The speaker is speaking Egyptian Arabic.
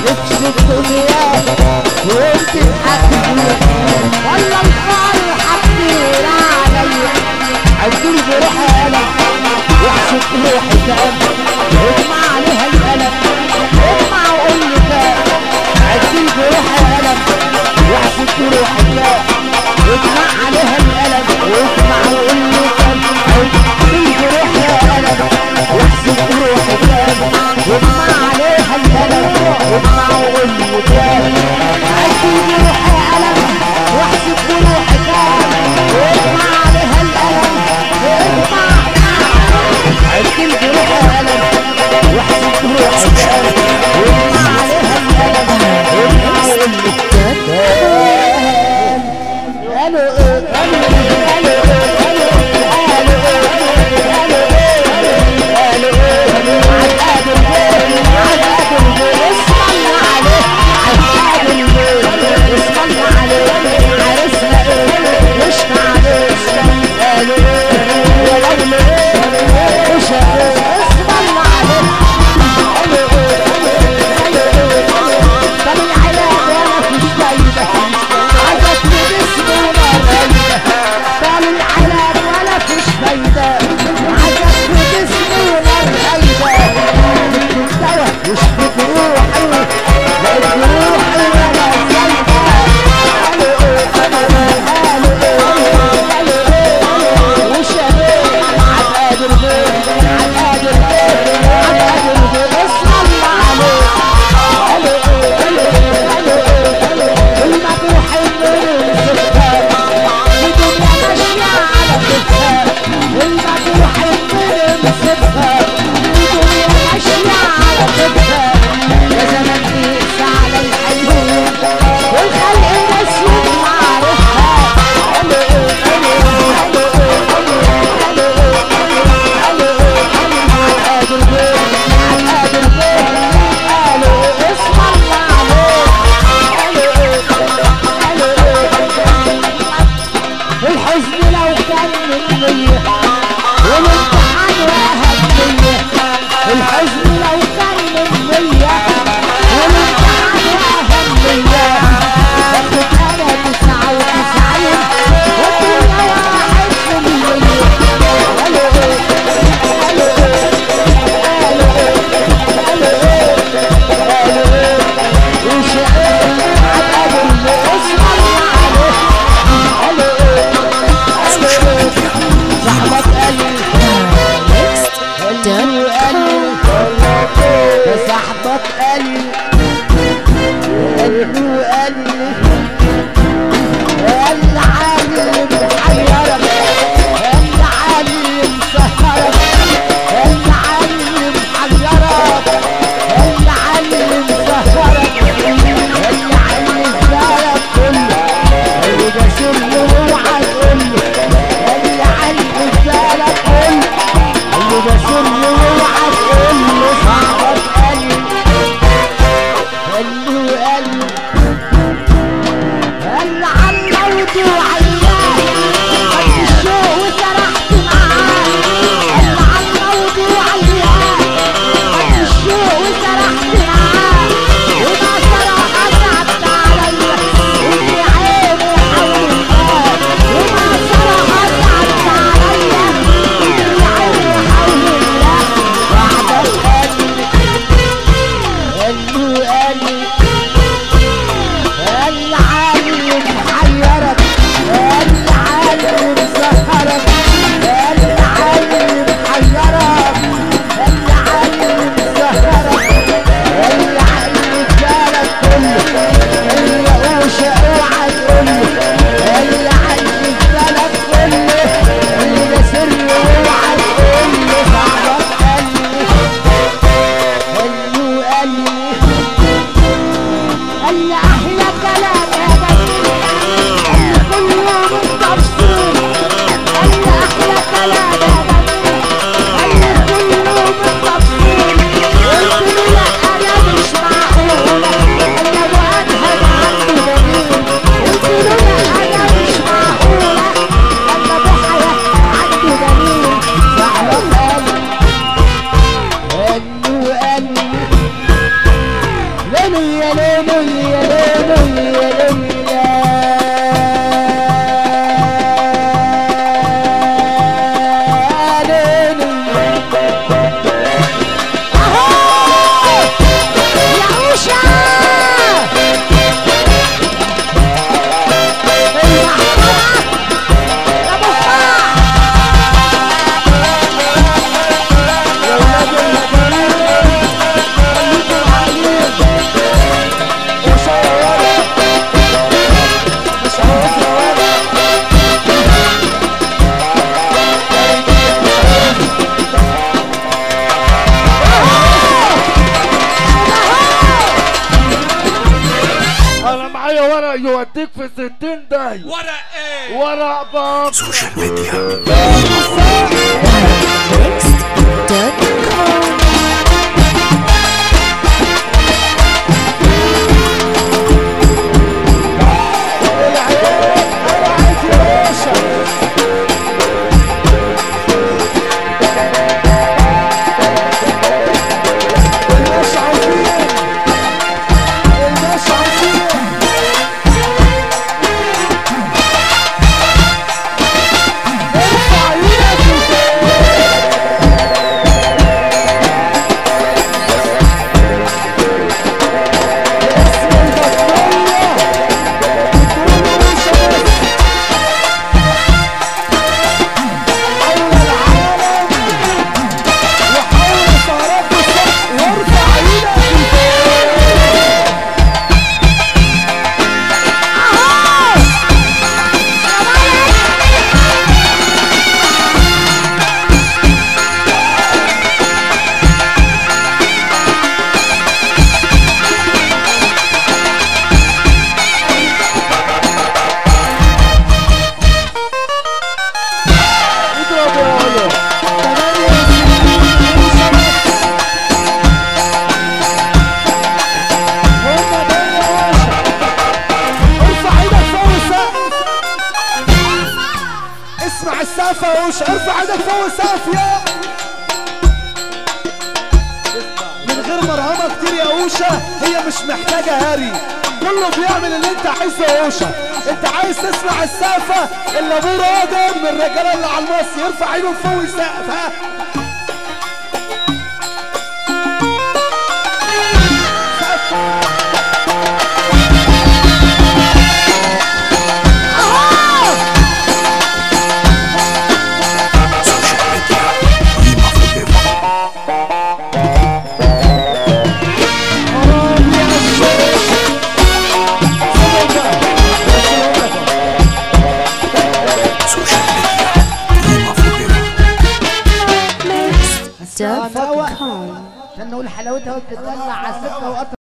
نفس الدنيا وانت تحكي ولا الفرحة كتير عليا عدل بروحي قلم واحسب روحي كام اجمع عليها القلم اجمع وقول لي كام عدل بروحي قلم واحسب روحي كام اجمع عليها القلم واجمع وقول لي كام عدل بروحي قلم واحسب روحي كام اجمع عليها القلم اجمع وقول لي كام عدل بروحي قلم واحسب روحي كام واجمع عليها القلم اجمع عدل بروحي قلم واحسب روحي كام واجمع عليها القلم اجمع وقول لي كام قالوا ايه قالوا ايه قالوا ايه قالوا ايه قالوا ايه قالوا ايه عقاد البيت عقاد البيت اسم الله عليه عقاد البيت اسم الله عليه عرسنا ايه وشنا عليه قالوا ايه ولو ايه وش ايه اسم الله عليه قالوا ايه قالوا ايه طب العلاج انا في فايده عجبني باسمه ولا غايبه طال العلاج ولا فيش فايده عجبني باسمه ولا غايبه جبت الدواء وشفت روحي لقيت روحي ولا زايده قالوا ايه قالوا ايه قالوا ايه قالوا ايه وشبيه عقاد البيت عقاد البيت عقاد البيت اسم الله عليه قالوا ايه قالوا ايه قالوا ايه قالوا ايه المجروح اللي مسكها الدنيا ماشية على كتفها المجروح اللي مسكها الدنيا ماشية على كتفها يا زمان قيس على الحلول والخلق ناسيين معارفها قالوا ايه قالوا ايه قالوا ايه قالوا ايه قالوا ايه قالوا ايه عقاد البيت عقاد البيت قالوا ايه اسم الله عليه قالوا ايه قالوا ايه الحزن لو كان من مية والامتحان وأهمية الحزن لو كان من مية والامتحان وأهمية باخد أنا تسعة وتسعين والدنيا واحد في المية قالوا إيه قالوا إيه قالوا إيه قالوا إيه قالوا إيه وش إيه عقد اللي اسم الله عليه قالوا إيه قالوا إيه صاحبك قال لي قال لي قال لي يا صاحبك قال لي قال لي قال لي قال لي عالم محيرك قال لي عالم سهرك قال لي عالم محيرك قال لي عالم سهرك قال لي عالم زارك كله قال لي ده سر اوعى تقول قال لي عالم زارك كله قال لي ده سر اوعى تقول صاحبك قال لي قال لي قال لي قال على الموت وعياه خدت الشوق وسرحت معاه قال على الموت وعياه خدت الشوق وسرحت معاه وما سرح صعبت عليا وفي عيني حول الله وما سرح صعبت عليا وفي عيني حول الله وعدك قال لي قال لي قال لي العالم حيرك العالم سهرك العالم حيرك العالم سهرك العالم جالك كله اليقوش اوعى تقوله العالم جالك كله اللي ده سر اوعى تقوله صاحبك قال لي قال لي قال لي قال لي احلى كلام يا جميل قال لي كل يوم التفصيل قال لي احلى كلام يا جميل قال لي كل يوم التفصيل قلت له لا انا مش معقول انا ابو ادهم عنده دليل قلت له لا انا مش معقول انا ابو حياه عنده دليل صاحبك قال لي قال لي وقال لي ليلي يا ليلي يا ليلي يا ليلي يا ليلي اهو يا عوشة المحمرة ابو الصاع يا ولاد المجانين خليكم عاليين وشوارع مش عارف يا ولد انا معايا ورق يوديك في ستين داهية ورق ايه ورق باب سوشيال ميديا انا عايز يا باشا الناس عايزين الناس عايزين ارفع ايدك لفوق. اسم البطارية بتقولوا مش بس حول العالم وحول سهرات الصبح وارفع ايدك لفوق اضرب يا ولد ثمانية وستين سنة هم دول يا باشا ارفع ايدك فوق السقف اسمع السقف يا وش ارفع ايدك فوق السقف يا من غير مرهمة كتير يا اوشا هي مش محتاجة هري كله بيعمل اللي انت عايزه يا اوشا انت عايز تسمع السقفة اللي ابوه راجل من الرجالة اللي على المص يرفع ايده فوق السقف ها سوشيال ميديا قيمة في البيت حرام يا الشيخ سوشيال ميديا قيمة في البيت دوت كوم عشان نقول حلاوتها وبتدلع على الستة وقطر